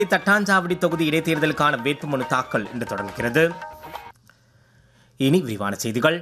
தட்டாஞ்சாவடி தொகுதி இடைத்தேர்தலுக்கான வேட்புமனு தாக்கல் இன்று தொடங்குகிறது இனி விரிவான செய்திகள்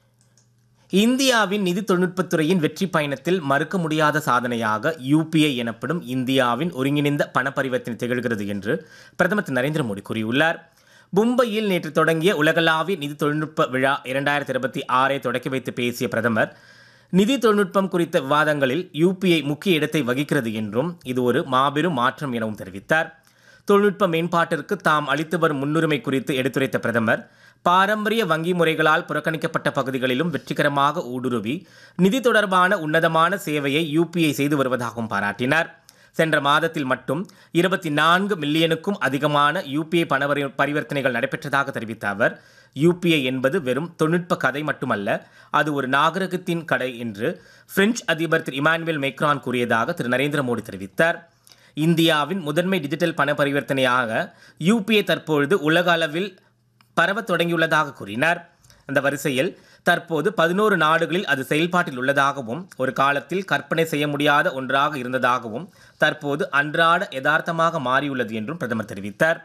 இந்தியாவின் நிதி தொழில்நுட்பத்துறையின் வெற்றி பயணத்தில் மறுக்க முடியாத சாதனையாக யூபிஐ எனப்படும் இந்தியாவின் ஒருங்கிணைந்த பண பரிவர்த்தனை திகழ்கிறது என்று பிரதமர் திரு நரேந்திர மோடி கூறியுள்ளார் மும்பையில் நேற்று தொடங்கிய உலகளாவிய நிதி தொழில்நுட்ப விழா இரண்டாயிரத்தி இருபத்தி ஆறை தொடக்கி வைத்து பேசிய பிரதமர் நிதி தொழில்நுட்பம் குறித்த விவாதங்களில் யூபிஐ முக்கிய இடத்தை வகிக்கிறது என்றும் இது ஒரு மாபெரும் மாற்றம் எனவும் தெரிவித்தார் தொழில்நுட்ப மேம்பாட்டிற்கு தாம் அளித்து வரும் முன்னுரிமை குறித்து எடுத்துரைத்த பிரதமர் பாரம்பரிய வங்கி முறைகளால் புறக்கணிக்கப்பட்ட பகுதிகளிலும் வெற்றிகரமாக ஊடுருவி நிதி தொடர்பான உன்னதமான சேவையை யூபிஐ செய்து வருவதாகவும் பாராட்டினார் சென்ற மாதத்தில் மட்டும் இருபத்தி நான்கு மில்லியனுக்கும் அதிகமான யூபிஐ பண பரி- பரிவர்த்தனைகள் நடைபெற்றதாக தெரிவித்த அவர் யூபிஐ என்பது வெறும் தொழில்நுட்ப கதை மட்டுமல்ல அது ஒரு நாகரிகத்தின் கடை என்று பிரெஞ்சு அதிபர் திரு இமானுவேல் மேக்ரான் கூறியதாக திரு நரேந்திர மோடி தெரிவித்தார் இந்தியாவின் முதன்மை டிஜிட்டல் பண பரிவர்த்தனையாக யூபிஐ தற்பொழுது உலக அளவில் பரவத் தொடங்கியுள்ளதாக கூறினார் அந்த வரிசையில் தற்போது பதினோரு நாடுகளில் அது செயல்பாட்டில் உள்ளதாகவும் ஒரு காலத்தில் கற்பனை செய்ய முடியாத ஒன்றாக இருந்ததாகவும் தற்போது அன்றாட யதார்த்தமாக மாறியுள்ளது என்றும் பிரதமர் தெரிவித்தார்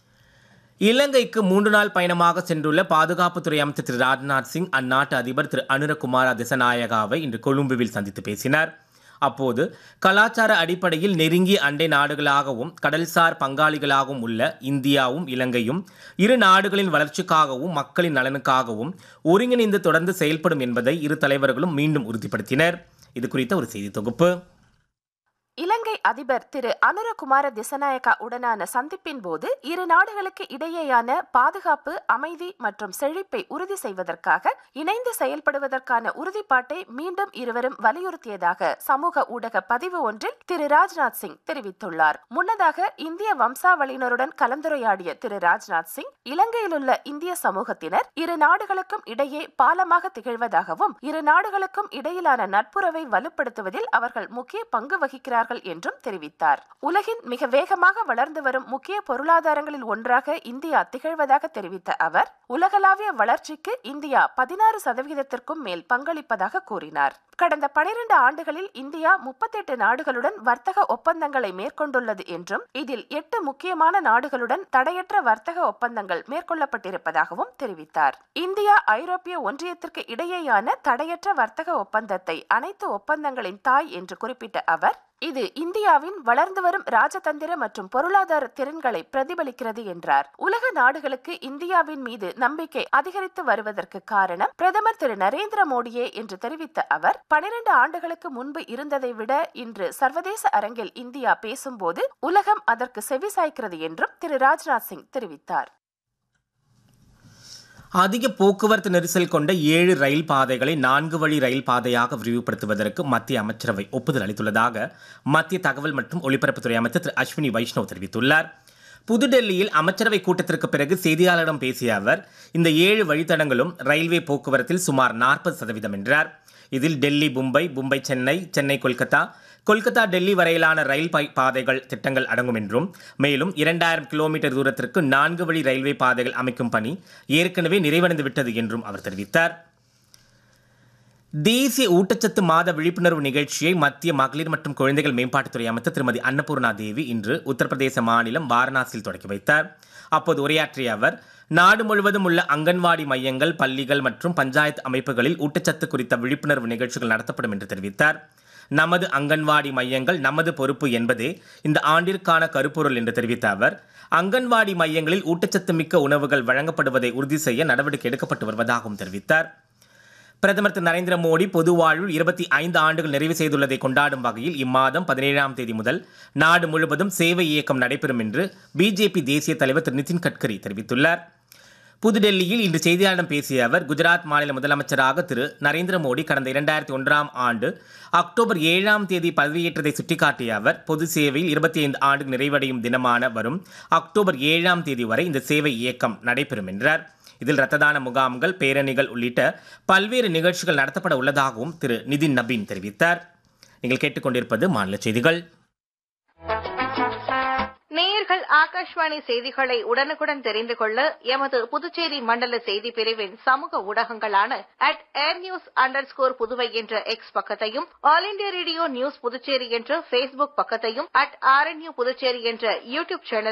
இலங்கைக்கு மூன்று நாள் பயணமாக சென்றுள்ள பாதுகாப்புத்துறை அமைச்சர் திரு ராஜ்நாத் சிங் அந்நாட்டு அதிபர் திரு அனுரகுமார திசநாயகாவை இன்று கொழும்புவில் சந்தித்து பேசினார் அப்போது கலாச்சார அடிப்படையில் நெருங்கிய அண்டை நாடுகளாகவும் கடல்சார் பங்காளிகளாகவும் உள்ள இந்தியாவும் இலங்கையும் இரு நாடுகளின் வளர்ச்சிக்காகவும் மக்களின் நலனுக்காகவும் ஒருங்கிணைந்து தொடர்ந்து செயல்படும் என்பதை இரு தலைவர்களும் மீண்டும் உறுதிப்படுத்தினர் இது குறித்த ஒரு செய்தி தொகுப்பு இலங்கை அதிபர் திரு அனுரகுமார திசநாயக்கா உடனான சந்திப்பின் போது இரு நாடுகளுக்கு இடையேயான பாதுகாப்பு அமைதி மற்றும் செழிப்பை உறுதி செய்வதற்காக இணைந்து செயல்படுவதற்கான உறுதிப்பாட்டை மீண்டும் இருவரும் வலியுறுத்தியதாக சமூக ஊடக பதிவு ஒன்றில் திரு ராஜ்நாத் சிங் தெரிவித்துள்ளார் முன்னதாக இந்திய வம்சாவளியினருடன் கலந்துரையாடிய திரு ராஜ்நாத் சிங் இலங்கையில் உள்ள இந்திய சமூகத்தினர் இரு நாடுகளுக்கும் இடையே பாலமாக திகழ்வதாகவும் இரு நாடுகளுக்கும் இடையிலான நட்புறவை வலுப்படுத்துவதில் அவர்கள் முக்கிய பங்கு வகிக்கிறார்கள் என்றும் தெரிவித்தார் உலகின் மிக வேகமாக வளர்ந்து வரும் முக்கிய பொருளாதாரங்களில் ஒன்றாக இந்தியா திகழ்வதாக தெரிவித்த அவர் உலகளாவிய வளர்ச்சிக்கு இந்தியா பதினாறு சதவிகிதத்திற்கும் மேல் பங்களிப்பதாக கூறினார் கடந்த பனிரெண்டு ஆண்டுகளில் இந்தியா முப்பத்தெட்டு நாடுகளுடன் வர்த்தக ஒப்பந்தங்களை மேற்கொண்டுள்ளது என்றும் இதில் எட்டு முக்கியமான நாடுகளுடன் தடையற்ற வர்த்தக ஒப்பந்தங்கள் மேற்கொள்ளப்பட்டிருப்பதாகவும் தெரிவித்தார் இந்தியா ஐரோப்பிய ஒன்றியத்திற்கு இடையேயான தடையற்ற வர்த்தக ஒப்பந்தத்தை அனைத்து ஒப்பந்தங்களின் தாய் என்று குறிப்பிட்ட அவர் இது இந்தியாவின் வளர்ந்து வரும் ராஜதந்திர மற்றும் பொருளாதார திறன்களை பிரதிபலிக்கிறது என்றார் உலக நாடுகளுக்கு இந்தியாவின் மீது நம்பிக்கை அதிகரித்து வருவதற்கு காரணம் பிரதமர் திரு நரேந்திர மோடியே என்று தெரிவித்த அவர் பனிரெண்டு ஆண்டுகளுக்கு முன்பு இருந்ததை விட இன்று சர்வதேச அரங்கில் இந்தியா பேசும்போது உலகம் அதற்கு செவிசாய்க்கிறது என்றும் திரு ராஜ்நாத் சிங் தெரிவித்தார் அதிக போக்குவரத்து நெரிசல் கொண்ட ஏழு ரயில் பாதைகளை நான்கு வழி ரயில் பாதையாக விரிவுபடுத்துவதற்கு மத்திய அமைச்சரவை ஒப்புதல் அளித்துள்ளதாக மத்திய தகவல் மற்றும் ஒலிபரப்புத்துறை அமைச்சர் திரு அஸ்வினி வைஷ்ணவ் தெரிவித்துள்ளார் புதுடெல்லியில் அமைச்சரவை கூட்டத்திற்கு பிறகு செய்தியாளரிடம் பேசிய அவர் இந்த ஏழு வழித்தடங்களும் ரயில்வே போக்குவரத்தில் சுமார் நாற்பது சதவீதம் என்றார் இதில் டெல்லி மும்பை மும்பை சென்னை சென்னை கொல்கத்தா கொல்கத்தா டெல்லி வரையிலான ரயில் பை- பாதைகள் திட்டங்கள் அடங்கும் என்றும் மேலும் இரண்டாயிரம் கிலோமீட்டர் தூரத்திற்கு நான்கு வழி ரயில்வே பாதைகள் அமைக்கும் பணி ஏற்கனவே நிறைவடைந்து விட்டது என்றும் அவர் தெரிவித்தார் தேசிய ஊட்டச்சத்து மாத விழிப்புணர்வு நிகழ்ச்சியை மத்திய மகளிர் மற்றும் குழந்தைகள் மேம்பாட்டுத்துறை அமைச்சர் திருமதி அன்னபூர்ணா தேவி இன்று உத்தரப்பிரதேச மாநிலம் வாரணாசியில் தொடங்கி வைத்தார் அப்போது உரையாற்றிய அவர் நாடு முழுவதும் உள்ள அங்கன்வாடி மையங்கள் பள்ளிகள் மற்றும் பஞ்சாயத்து அமைப்புகளில் ஊட்டச்சத்து குறித்த விழிப்புணர்வு நிகழ்ச்சிகள் நடத்தப்படும் என்று தெரிவித்தார் நமது அங்கன்வாடி மையங்கள் நமது பொறுப்பு என்பதே இந்த ஆண்டிற்கான கருப்பொருள் என்று தெரிவித்த அவர் அங்கன்வாடி மையங்களில் ஊட்டச்சத்து மிக்க உணவுகள் வழங்கப்படுவதை உறுதி செய்ய நடவடிக்கை எடுக்கப்பட்டு வருவதாகவும் தெரிவித்தார் பிரதமர் திரு நரேந்திர மோடி பொது வாழ்வில் இருபத்தி ஐந்து ஆண்டுகள் நிறைவு செய்துள்ளதை கொண்டாடும் வகையில் இம்மாதம் பதினேழாம் தேதி முதல் நாடு முழுவதும் சேவை இயக்கம் நடைபெறும் என்று பிஜேபி தேசிய தலைவர் திரு நிதின் கட்கரி தெரிவித்துள்ளார் புதுடெல்லியில் இன்று செய்தியாளரிடம் பேசிய அவர் குஜராத் மாநில முதலமைச்சராக திரு நரேந்திர மோடி கடந்த இரண்டாயிரத்தி ஒன்றாம் ஆண்டு அக்டோபர் ஏழாம் தேதி பதவியேற்றதை சுட்டிக்காட்டிய அவர் பொது சேவையில் இருபத்தி ஐந்து ஆண்டு நிறைவடையும் தினமான வரும் அக்டோபர் ஏழாம் தேதி வரை இந்த சேவை இயக்கம் நடைபெறும் என்றார் இதில் இரத்த தான முகாம்கள் பேரணிகள் உள்ளிட்ட பல்வேறு நிகழ்ச்சிகள் நடத்தப்பட உள்ளதாகவும் திரு நிதின் நபீன் தெரிவித்தார் நீங்கள் கேட்டுக்கொண்டிருப்பது மாநில செய்திகள் நேயர்கள் நேயர்கள் ஆகாஷ்வாணி செய்திகளை உடனுக்குடன் தெரிந்து கொள்ள எமது புதுச்சேரி மண்டல செய்தி பிரிவின் சமூக ஊடகங்களான at air news underscore Puduvai என்ற எக்ஸ் பக்கத்தையும் All India Radio News Puducherry என்ற பேஸ்புக் பக்கத்தையும் அட் ஆர்என்யூ புதுச்சேரி என்ற யூடியூப் சேனல்